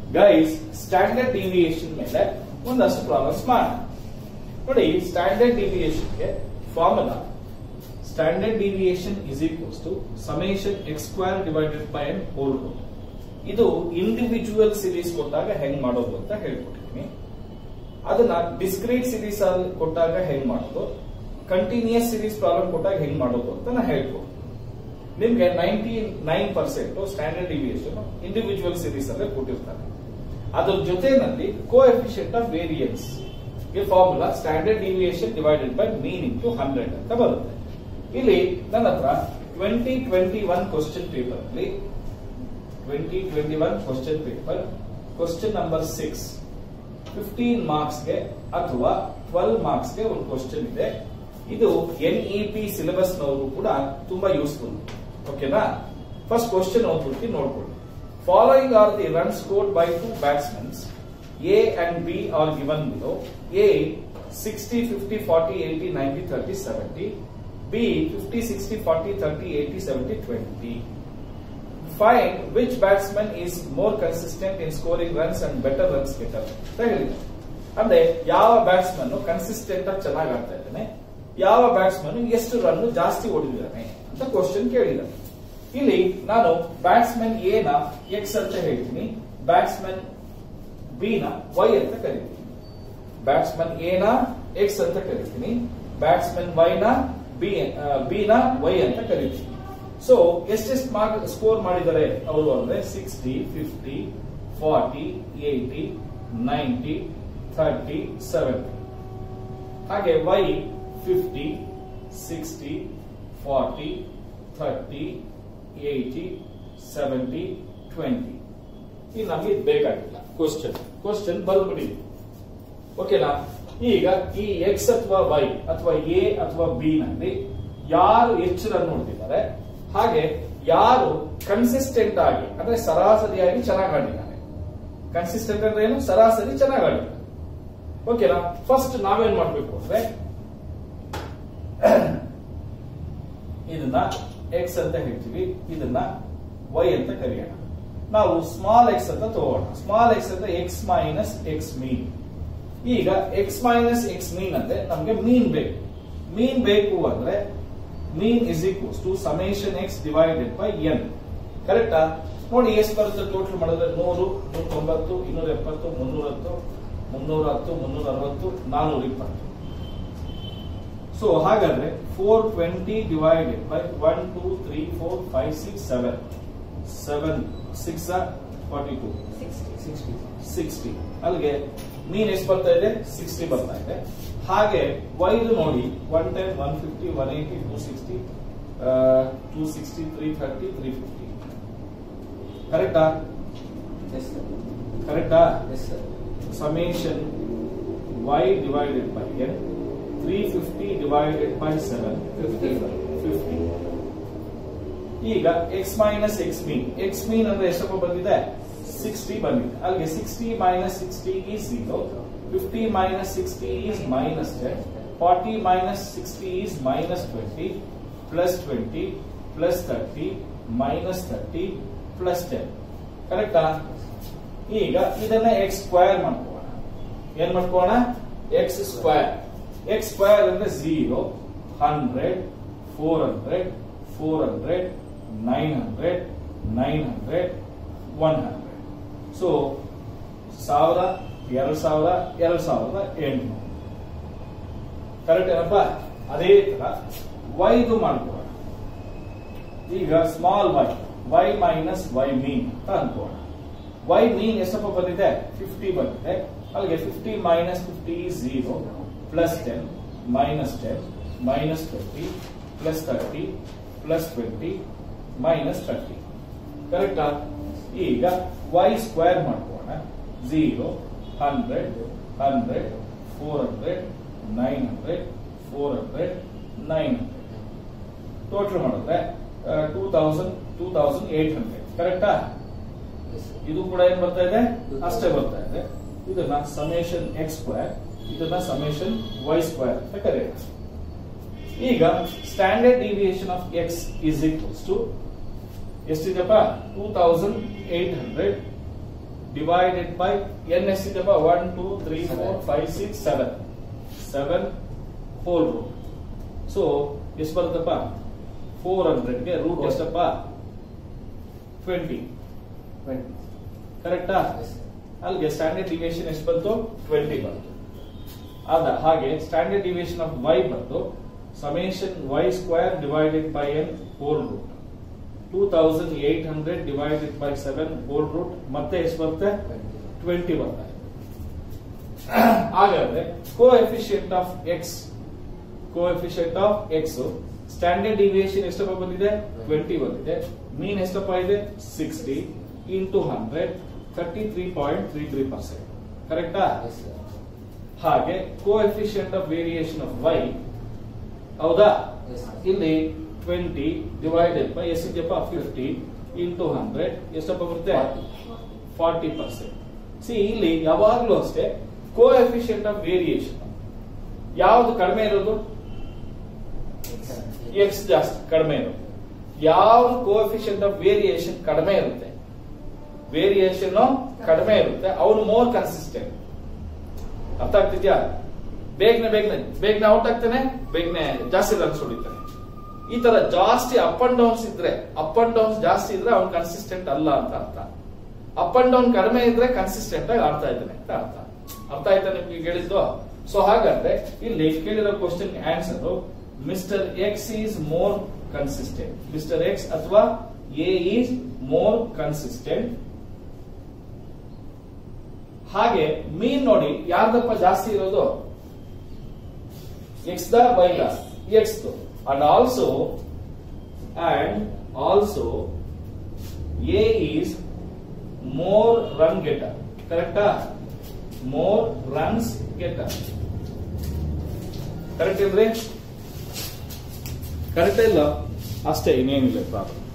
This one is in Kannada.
ಗೈಸ್ ಸ್ಟ್ಯಾಂಡರ್ಡ್ ಡಿವಿಯೇಷನ್ ಮೇಲೆ ಒಂದಷ್ಟು ಪ್ರಾಬ್ಲಮ್ಸ್ ಮಾಡೋಣ ನೋಡಿ ಸ್ಟ್ಯಾಂಡರ್ಡ್ ಡಿವಿಯೇಷನ್ಗೆ formula standard deviation is equals to summation x square divided by n whole root ಇದು ಇಂಡಿವಿಜುವಲ್ ಸಿರೀಸ್ ಕೊಟ್ಟಾಗ ಹೆಂಗ್ ಮಾಡೋದು ಅಂತ ಹೇಳ್ಕೊಟ್ಟಿದ್ದೀನಿ ಅದನ್ನ ಡಿಸ್ಕ್ರೀಟ್ ಸಿರೀಸ್ ಅಲ್ಲಿ ಕೊಟ್ಟಾಗ ಹೆಂಗ್ ಮಾಡೋದು ಕಂಟಿನ್ಯೂಸ್ ಸಿರೀಸ್ ಪ್ರಾಬ್ಲಮ್ ಕೊಟ್ಟಾಗ ಹೆಂಗ್ ಮಾಡೋದು ಅಂತ ನಾ ಹೇಳ್ಕೊಡ್ತೀನಿ ನಿಮ್ಗೆ ninety nine percent standard deviation individual series ಅಲ್ಲೇ ಕೊಟ್ಟಿರ್ತಾರೆ ಅದ್ರ ಜೊತೆನಲ್ಲಿ ಕೋ ಎಫಿಷಿಯಂಟ್ ಆಫ್ ವೇರಿಯನ್ಸ್ ಗೆ formula standard deviation divided by mean into hundred ಅಂತ ಬರುತ್ತೆ ಇಲ್ಲಿ ನನ್ನ ಹತ್ರ twenty twenty one question paper ಅಲ್ಲಿ twenty twenty one question paper question number six fifteen ಮಾರ್ಕ್ಸ್ಗೆ ಅಥವಾ ಟ್ವೆಲ್ವ್ ಮಾರ್ಕ್ಸ್ಗೆ ಒಂದು ಕ್ವಶನ್ ಇದೆ ಇದು ಎನ್ ಇ ಪಿ ಸಿಲೆಬಸ್ ನವರು ಕೂಡ ತುಂಬಾ ಯೂಸ್ಫುಲ್ ಓಕೆನಾ ಫಸ್ಟ್ ಕ್ವಶನ್ ಓದ್ಬಿಡ್ತೀನಿ ನೋಡ್ಕೊಳ್ಳಿ following are the run scored by two batsmans A and B are given below A sixty fifty forty eighty ninety thirty seventy B fifty sixty forty thirty eighty seventy twenty find which batsman is more consistent in scoring runs and better runs getter ಅಂತ ಹೇಳಿದ್ದಾರೆ ಅಂದ್ರೆ ಯಾವ ಬ್ಯಾಟ್ಸ್ಮನ್ ಕನ್ಸಿಸ್ಟೆಂಟ್ ಆಗಿ ಚೆನ್ನಾಗಿ ಆಡ್ತಾ ಇದ್ದಾನೆ ಯಾವ ಬ್ಯಾಟ್ಸ್ಮನ್ ಎಷ್ಟು ರನ್ ಜಾಸ್ತಿ ಹೊಡೆದಿದ್ದಾನೆ ಅಂತ ಕ್ವಶನ್ ಕೇಳಿದ್ದಾರೆ ಇಲ್ಲಿ ನಾನು ಬ್ಯಾಟ್ಸ್ಮನ್ ಎ ನ ಎಕ್ಸ್ ಅಂತ ಹೇಳ್ತೀನಿ ಬ್ಯಾಟ್ಸ್ಮನ್ ಬಿ ನ ವೈ ಅಂತ ಕರಿತೀನಿ ಬ್ಯಾಟ್ಸ್ಮನ್ ಎ ನ ಎಕ್ಸ್ ಅಂತ ಕರಿತೀನಿ ಬ್ಯಾಟ್ಸ್ಮನ್ ವೈ ನ ಬಿ ಬಿ ನ ವೈ ಅಂತ ಕರಿತೀನಿ ಸೊ ಎಷ್ಟೆಷ್ಟು ಮಾರ್ಕ್ ಸ್ಕೋರ್ ಮಾಡಿದ್ದಾರೆ ಅವರು ಅಂದ್ರೆ sixty fifty forty eighty ninety thirty seventy ಹಾಗೆ y fifty sixty forty thirty eighty seventy twenty ಇದು ನಮಗೆ ಬೇಕಾಗಿಲ್ಲ ಕ್ವಶನ್ ಕ್ವಶನ್ ಬರ್ಬಿಡಿ ಓಕೆನಾ ಈಗ ಈ ಎಕ್ಸ್ ಅಥವಾ ವೈ ಅಥವಾ ಎ ಅಥವಾ ಬಿ ನಲ್ಲಿ ಯಾರು ಹೆಚ್ಚು ರನ್ ನೋಡ್ತಿದ್ದಾರೆ ಹಾಗೆ ಯಾರು ಕನ್ಸಿಸ್ಟೆಂಟ್ ಆಗಿ ಅಂದ್ರೆ ಸರಾಸರಿಯಾಗಿ ಚೆನ್ನಾಗಿ ಆಡಿದ್ದಾರೆ ಕನ್ಸಿಸ್ಟೆಂಟ್ ಅಂದ್ರೆ ಏನು ಸರಾಸರಿ ಚೆನ್ನಾಗಿ ಆಡಿದ್ದಾರೆ ಓಕೆನಾ ಫಸ್ಟ್ ನಾವೇನ್ ಮಾಡ್ಬೇಕು ಅಂದ್ರೆ ಇದನ್ನ ಎಕ್ಸ್ ಅಂತ ಹೇಳ್ತೀವಿ ಇದನ್ನ ವೈ ಅಂತ ಕರೆಯೋಣ ನಾವು ಸ್ಮಾಲ್ ಎಕ್ಸ್ ಅಂತ ತಗೋಣ ಸ್ಮಾಲ್ ಎಕ್ಸ್ ಅಂದ್ರೆ ಎಕ್ಸ್ ಮೈನಸ್ ಎಕ್ಸ್ ಮೀನ್ ಈಗ ಎಕ್ಸ್ ಮೈನಸ್ ಎಕ್ಸ್ ಮೀನ್ ಅಂದ್ರೆ ನಮ್ಗೆ ಮೀನ್ ಬೇಕು ಮೀನ್ ಬೇಕು ಅಂದ್ರೆ mean is equals to summation x divided by n ಕರೆಕ್ಟಾ ನೋಡಿ ಎಷ್ಟು ಬರುತ್ತೆ ಟೋಟಲ್ ಮಾಡಿದ್ರೆ ನೂರು ನೂರ ತೊಂಬತ್ತು ಇನ್ನೂರ ಎಪ್ಪತ್ತು ಮುನ್ನೂರ ಹತ್ತು ಮುನ್ನೂರ ಹತ್ತು ಮುನ್ನೂರ ಅರವತ್ತು ನಾನೂರ ಇಪ್ಪತ್ತು ಸೊ ಹಾಗಾದ್ರೆ four twenty divided by one two three four five six seven seven six forty two sixty ಅಲ್ಲಿಗೆ ಮೀನ್ ಎಷ್ಟು ಬರ್ತಾ ಇದೆ ಸಿಕ್ಸ್ಟಿ ಬರ್ತಾ ಇದೆ ಹಾಗೆ ವೈದು ನೋಡಿ one ten one fifty one eighty two sixty two sixty three thirty three fifty ಕರೆಕ್ಟಾ ಕರೆಕ್ಟಾ summation y divided by n 350 divided by 7 50 50 ಈಗ x minus x mean x mean ಅಂದ್ರೆ ಎಷ್ಟಪ್ಪ ಬಂದಿದೆ ಸಿಕ್ಸ್ಟಿ ಬಂದಿದೆ ಅಲ್ಲಿಗೆ sixty minus sixty is zero fifty minus sixty is minus ten forty minus sixty is minus twenty plus twenty plus thirty minus thirty plus ten ಕರೆಕ್ಟಾ ಈಗ ಇದನ್ನ ಎಕ್ಸ್ ಸ್ಕ್ವೇರ್ ಮಾಡ್ಕೋಣ ಏನ್ ಮಾಡ್ಕೋಣ ಎಕ್ಸ್ ಸ್ಕ್ವೇರ್ ಎಕ್ಸ್ ಸ್ಕ್ವೇರ್ ಅಂದ್ರೆ zero hundred four hundred four hundred nine hundred nine hundred one hundred so ಸಾವಿರ ಎರಡ್ ಸಾವಿರ ಎರಡ್ ಸಾವಿರದ ಎಂಟುನೂರು ಕರೆಕ್ಟ್ ಏನಪ್ಪ ಅದೇ ತರ ವೈದು ಮಾಡ್ಕೋಣ ಈಗ small y y minus y mean ಅಂತ ಅನ್ಕೋಣ ವೈ ಮೀನ್ ಎಷ್ಟಪ್ಪ ಬಂದಿದೆ ಫಿಫ್ಟಿ ಬಂದಿದೆ ಅಲ್ಲಿಗೆ fifty minus fifty zero plus ten minus ten minus twenty plus thirty plus twenty minus thirty ಕರೆಕ್ಟಾ ಈಗ ವೈ ಸ್ಕ್ವೇರ್ ಮಾಡ್ಕೋಣ zero hundred hundred four hundred nine hundred four hundred nine hundred total ಮಾಡಿದ್ರೆ two thousand two thousand eight hundred ಕರೆಕ್ಟಾ ಇದು ಕೂಡ ಏನ್ ಬರ್ತಾ ಇದೆ ಅಷ್ಟೇ ಬರ್ತಾ ಇದೆ ಇದನ್ನ ಸಮೇಷನ್ ಎಕ್ಸ್ ಸ್ಕ್ವೇರ್ ಇದನ್ನ ಸಮೇಷನ್ ವೈ ಸ್ಕ್ವೇರ್ ಅಂತ ಕರೆಯೋಣ ಈಗ standard deviation of x is equals to ಎಷ್ಟಿದೆಪ್ಪ two thousand eight hundred divided by n ಎಷ್ಟಿದೆಪ್ಪ one two three four five six seven seven whole root so ಎಷ್ಟು ಬರುತ್ತಪ್ಪ ಫೋರ್ ಹಂಡ್ರೆಡ್ಗೆ ರೂಟ್ Four. ಎಷ್ಟಪ್ಪ ಟ್ವೆಂಟಿ ಕರೆಕ್ಟಾ ಅಲ್ಲಿಗೆ ಸ್ಟ್ಯಾಂಡರ್ಡ್ ಡಿವಿಯೇಷನ್ ಎಷ್ಟು ಬಂತು ಟ್ವೆಂಟಿ ಬಂತು ಅದ ಹಾಗೆ ಸ್ಟ್ಯಾಂಡರ್ಡ್ ಡಿವಿಯೇಷನ್ ಆಫ್ ವೈ ಬಂತು summation y square divided by n whole root two thousand eight hundred divided by seven whole root ಮತ್ತೆ ಎಷ್ಟು ಬರುತ್ತೆ ಟ್ವೆಂಟಿ ಬರ್ತಾರೆ ಹಾಗಾದ್ರೆ coefficient of x coefficient of x standard deviation ಎಷ್ಟಪ್ಪ ಬಂದಿದೆ ಟ್ವೆಂಟಿ ಬಂದಿದೆ ಮೀನ್ ಎಷ್ಟಪ್ಪ ಇದೆ sixty into hundred thirty three point three three percent ಕರೆಕ್ಟಾ ಹಾಗೆ coefficient of variation of y ಹೌದಾ ಇಲ್ಲಿ ಟ್ವೆಂಟಿ ಡಿವೈಡೆಡ್ ಬೈ ಎಷ್ಟಿದೆಯಪ್ಪ ಫಿಫ್ಟಿ ಇಂಟು ಹಂಡ್ರೆಡ್ ಎಷ್ಟಪ್ಪ ಬರುತ್ತೆ ಫಾರ್ಟಿ ಪರ್ಸೆಂಟ್ ಸಿ ಇಲ್ಲಿ ಯಾವಾಗ್ಲೂ ಅಷ್ಟೇ ಕೋ ಎಫಿಷಿಯಂಟ್ ಆಫ್ ವೇರಿಯೇಷನ್ ಯಾವ್ದು ಕಡಿಮೆ ಇರೋದು ಎಕ್ಸ್ ಜಾಸ್ತಿ ಕಡಿಮೆ ಇರೋದು ಯಾವ್ದು ಕೋ ಎಫಿಷಿಯಂಟ್ ಆಫ್ ವೇರಿಯೇಷನ್ ಕಡಿಮೆ ಇರುತ್ತೆ ವೇರಿಯೇಷನ್ ಕಡಿಮೆ ಇರುತ್ತೆ ಅವನು ಮೋರ್ ಕನ್ಸಿಸ್ಟೆಂಟ್ ಅರ್ಥ ಆಗ್ತಿದ್ಯಾ ಬೇಗನೆ ಬೇಗನೆ ಬೇಗನೆ ಔಟ್ ಆಗ್ತಾನೆ ಬೇಗನೆ ಜಾಸ್ತಿ ರನ್ಸ್ ಹೊಡಿತಾನೆ ಈ ತರ ಜಾಸ್ತಿ ಅಪ್ ಅಂಡ್ ಡೌನ್ಸ್ ಇದ್ರೆ ಅಪ್ ಅಂಡ್ ಡೌನ್ಸ್ ಜಾಸ್ತಿ ಇದ್ರೆ ಅವ್ನು ಕನ್ಸಿಸ್ಟೆಂಟ್ ಅಲ್ಲ ಅಂತ ಅರ್ಥ ಅಪ್ ಅಂಡ್ ಡೌನ್ ಕಡಿಮೆ ಇದ್ರೆ ಕನ್ಸಿಸ್ಟೆಂಟ್ ಆಗಿ ಆಡ್ತಾ ಇದ್ದಾನೆ ಅಂತ ಅರ್ಥ ಅರ್ಥ ಆಯ್ತಾ ನಿಮ್ಗೆ ಹೇಳಿದ್ದು ಸೊ ಹಾಗಾದ್ರೆ ಇಲ್ಲಿ ಕೇಳಿರೋ question answer mister x is more consistent mister x ಅಥವಾ ಎ ಈಸ್ ಮೋರ್ ಕನ್ಸಿಸ್ಟೆಂಟ್ ಹಾಗೆ ಮೀನ್ ನೋಡಿ ಯಾರ್ದಪ್ಪ ಜಾಸ್ತಿ ಇರೋದು ಎಕ್ಸ್ ದ ವೈ ದ x and also and also A is more run getter ಕರೆಕ್ಟಾ ಮೋರ್ ರನ್ಸ್ ಗೆಟರ್ ಕರೆಕ್ಟ್ ಇಲ್ರಿ ಕರೆಕ್ಟ್ ಇಲ್ಲ ಅಷ್ಟೇ ಇನ್ನೇನಿಲ್ಲ ಪ್ರಾಬ್ಲಮ್